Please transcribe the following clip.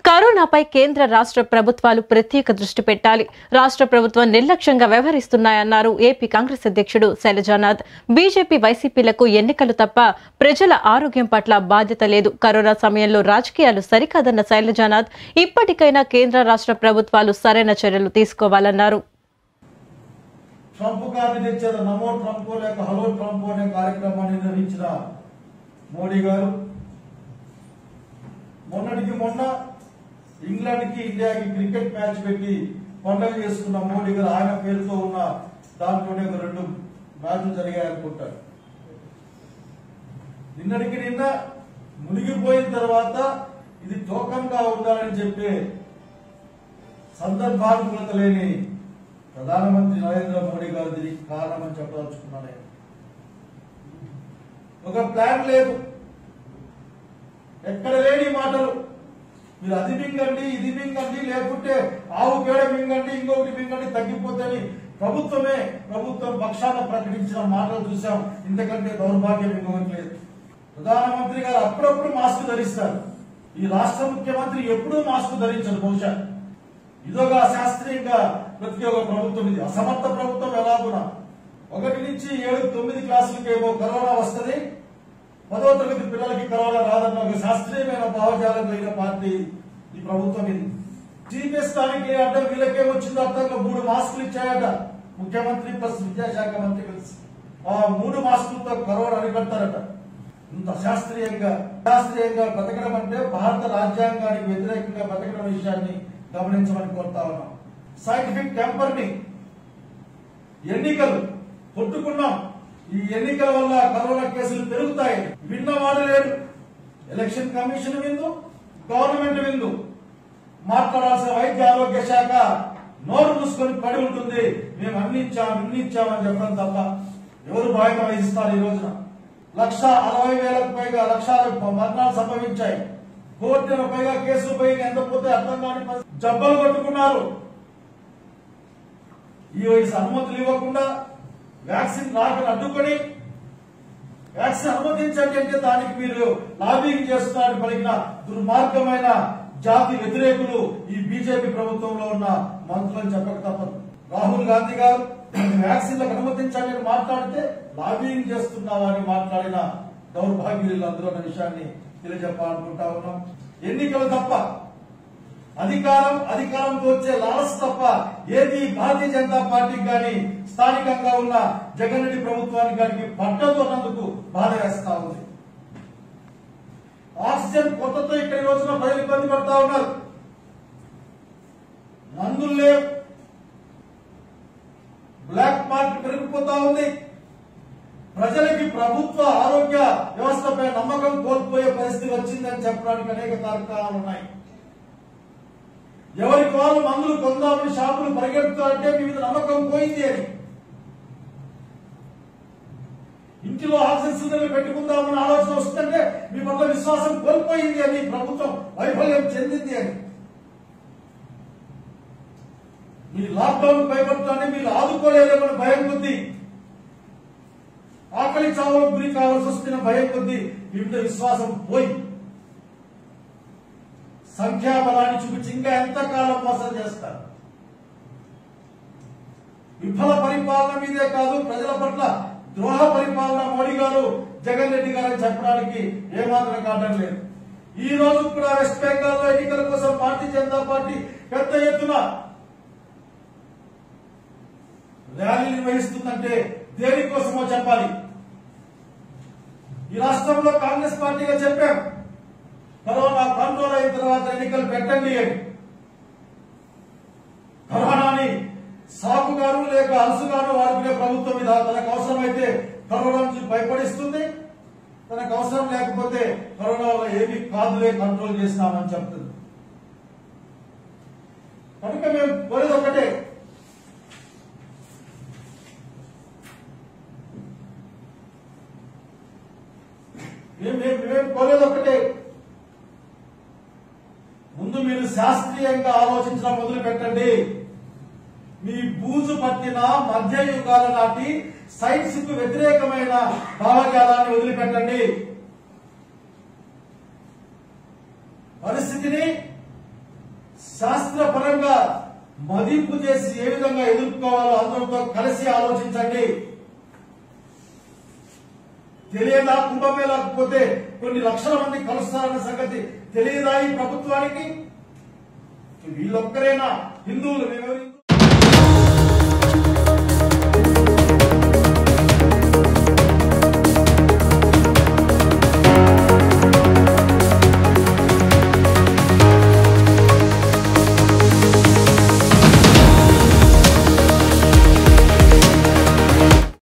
కరోనాపై కేంద్ర రాష్ట్ర ప్రభుత్వాలు ప్రత్యేక దృష్టి పెట్టాలి రాష్ట్ర ప్రభుత్వం నిర్లక్ష్యంగా వ్యవహరిస్తున్నాయన్నారు ఏపీ కాంగ్రెస్ అధ్యక్షుడు శైలజానాథ్ బీజేపీ వైసీపీలకు ఎన్నికలు తప్ప ప్రజల ఆరోగ్యం పట్ల బాధ్యత లేదు కరోనా సమయంలో రాజకీయాలు సరికాదన్న శైలజానాథ్ ఇప్పటికైనా కేంద్ర రాష్ట్ర ప్రభుత్వాలు సరైన చర్యలు తీసుకోవాలన్నారు ట్రంప్ కార్డు తెచ్చేది నమో ట్రంప్ లేక హలో ట్రంప్ అనే కార్యక్రమాన్ని నిర్వహించిన మోడీ గారు మొన్నటికి మొన్న ఇంగ్లాండ్ కి ఇండియాకి క్రికెట్ మ్యాచ్ పెట్టి పండగ చేసుకున్న మోడీ గారు ఆయన పేరుతో ఉన్న దాంట్లోనే ఒక రెండు మ్యాచ్లు జరిగాయి అనుకుంటారు నిన్నటికి నిన్న మునిగిపోయిన తర్వాత ఇది టోకన్ గా ఉండాలని చెప్పే సందర్భానుకూలత లేని ప్రధానమంత్రి నరేంద్ర మోడీ గారు దీనికి కారణమని చెప్పదలుచుకున్నాను నేను. ఒక ప్లాన్ లేదు ఎక్కడ లేని మాటలు మీరు అది మింగండి ఇది మింగండి లేకుంటే ఆవు పేడ మింగండి ఇంకొకటి మింగండి తగ్గిపోతుంది ప్రభుత్వమే ప్రభుత్వం పక్షాన ప్రకటించిన మాటలు చూసాం ఇంతకంటే దౌర్భాగ్యం ఇంకొకటి లేదు ప్రధానమంత్రి గారు అప్పుడప్పుడు మాస్క్ ధరిస్తారు ఈ రాష్ట్ర ముఖ్యమంత్రి ఎప్పుడూ మాస్క్ ధరించరు బహుశా ఇదొక శాస్త్రీయంగా ప్రతి ఒక్క ప్రభుత్వం ఇది అసమర్థ ప్రభుత్వం ఎలాగునా ఒకటి నుంచి ఏడు తొమ్మిది క్లాసులకి ఏమో కరోనా వస్తుంది పదవ తరగతి పిల్లలకి కరోనా రాదన్న ఒక శాస్త్రీయమైన భావజాలం కలిగిన పార్టీ ఈ ప్రభుత్వం ఇది జీపీఎస్ దానికి అడ్డం వీళ్ళకేం వచ్చిందో అర్థంగా మూడు మాస్కులు ఇచ్చాయట ముఖ్యమంత్రి ప్లస్ విద్యాశాఖ మంత్రి కలిసి ఆ మూడు మాస్కులతో కరోనా అరికడతారట ఇంత శాస్త్రీయంగా శాస్త్రీయంగా బతకడం అంటే భారత రాజ్యాంగానికి వ్యతిరేకంగా బతకడం విషయాన్ని గమనించమని కోరుతా ఉన్నాం సైంటిఫిక్ టెంపర్ ని ఎన్నికలు కొట్టుకున్నాం ఈ ఎన్నికల వల్ల కరోనా కేసులు పెరుగుతాయి విన్నవాడు లేడు ఎలక్షన్ కమిషన్ విందు గవర్నమెంట్ విందు మాట్లాడాల్సిన వైద్య ఆరోగ్య శాఖ నోరు మూసుకొని పడి ఉంటుంది మేము అన్ని ఇచ్చాం ఇన్ని ఇచ్చామని చెప్పడం తప్ప ఎవరు బాధ్యత వహిస్తారు ఈ రోజున లక్ష అరవై వేలకు పైగా లక్షల మరణాలు సంభవించాయి కోట్ల పైగా కేసులు పోయి ఎంత పోతే అర్థం కాని పరిస్థితి. జబ్బలు కొట్టుకున్నారు ఈ వయసు అనుమతులు ఇవ్వకుండా వ్యాక్సిన్ రాకని అడ్డుకొని వ్యాక్సిన్ అనుమతించండి అంటే దానికి మీరు లాబింగ్ చేస్తున్నారని పలికిన దుర్మార్గమైన జాతి వ్యతిరేకులు ఈ బీజేపీ ప్రభుత్వంలో ఉన్న మంత్రులను చెప్పక తప్పదు రాహుల్ గాంధీ గారు వ్యాక్సిన్లకు అనుమతించండి అని మాట్లాడితే లాబింగ్ చేస్తున్నావా అని మాట్లాడిన దౌర్భాగ్యులు అందరూ అన్న విషయాన్ని తెలియజెప్పాలనుకుంటా ఉన్నాం ఎన్నికలు తప్ప అధికారం అధికారంతో వచ్చే లాలస్ తప్ప ఏది భారతీయ జనతా పార్టీకి కానీ స్థానికంగా ఉన్న జగన్ రెడ్డి ప్రభుత్వానికి కానీ పట్టదు అన్నందుకు బాధ వేస్తా ఉంది ఆక్సిజన్ కొత్తతో ఇక్కడ ఈ రోజున ప్రజలు ఇబ్బంది పడతా ఉన్నారు మందులు లేవు బ్లాక్ మార్కెట్ పెరిగిపోతా ఉంది ప్రజలకి ప్రభుత్వ ఆరోగ్య వ్యవస్థపై నమ్మకం కోల్పోయే పరిస్థితి వచ్చిందని చెప్పడానికి అనేక కారణాలు ఉన్నాయి ఎవరికి వాళ్ళు మందులు కొందామని షాపులు పరిగెడుతారంటే మీ మీద నమ్మకం పోయింది అని ఇంటిలో ఆక్సిజన్ సిలిండర్లు పెట్టుకుందామని ఆలోచన వస్తుందంటే మీ పట్ల విశ్వాసం కోల్పోయింది అని ప్రభుత్వం వైఫల్యం చెందింది అని మీ లాక్డౌన్ భయపడుతుంటే మీరు ఆదుకోలేదేమని భయం కొద్దీ ఆకలి చావులకు గురి కావాల్సి వస్తున్న భయం కొద్దీ మీ మీద విశ్వాసం పోయి సంఖ్యాబలాన్ని చూపించి ఇంకా ఎంతకాలం మోసం చేస్తారు విఫల పరిపాలన మీదే కాదు ప్రజల పట్ల ద్రోహ పరిపాలన మోడీ గారు జగన్ రెడ్డి గారు అని చెప్పడానికి ఏమాత్రం కావడం లేదు ఈ రోజు కూడా వెస్ట్ బెంగాల్ లో ఎన్నికల కోసం భారతీయ జనతా పార్టీ పెద్ద ఎత్తున ర్యాలీ నిర్వహిస్తుందంటే దేనికోసమో చెప్పాలి ఈ రాష్ట్రంలో కాంగ్రెస్ పార్టీగా చెప్పాం కరోనా కంట్రోల్ అయిన తర్వాత ఎన్నికలు పెట్టండి అని కరోనాని సాకుగాను లేక అలసుగాను వాడుకునే ప్రభుత్వం మీద తనకు అవసరమైతే కరోనా నుంచి భయపడిస్తుంది తనకు అవసరం లేకపోతే కరోనా వల్ల ఏమి కాదులే కంట్రోల్ చేసినామని చెప్తుంది కనుక మేము కోరేది ఒకటే మేము మేము మేము కోరేది ఒకటే ముందు మీరు శాస్త్రీయంగా ఆలోచించడం మొదలు పెట్టండి మీ బూజు పట్టిన మధ్య యుగాల నాటి సైన్స్ కు వ్యతిరేకమైన భావజాలాన్ని వదిలిపెట్టండి పరిస్థితిని శాస్త్రపరంగా మదింపు చేసి ఏ విధంగా ఎదుర్కోవాలో అందరితో కలిసి ఆలోచించండి తెలియదా కుంభమేళాకు పోతే కొన్ని లక్షల మంది కలుస్తారన్న సంగతి తెలియదా ఈ ప్రభుత్వానికి వీళ్ళొక్కరేనా హిందువులు మేమెవరు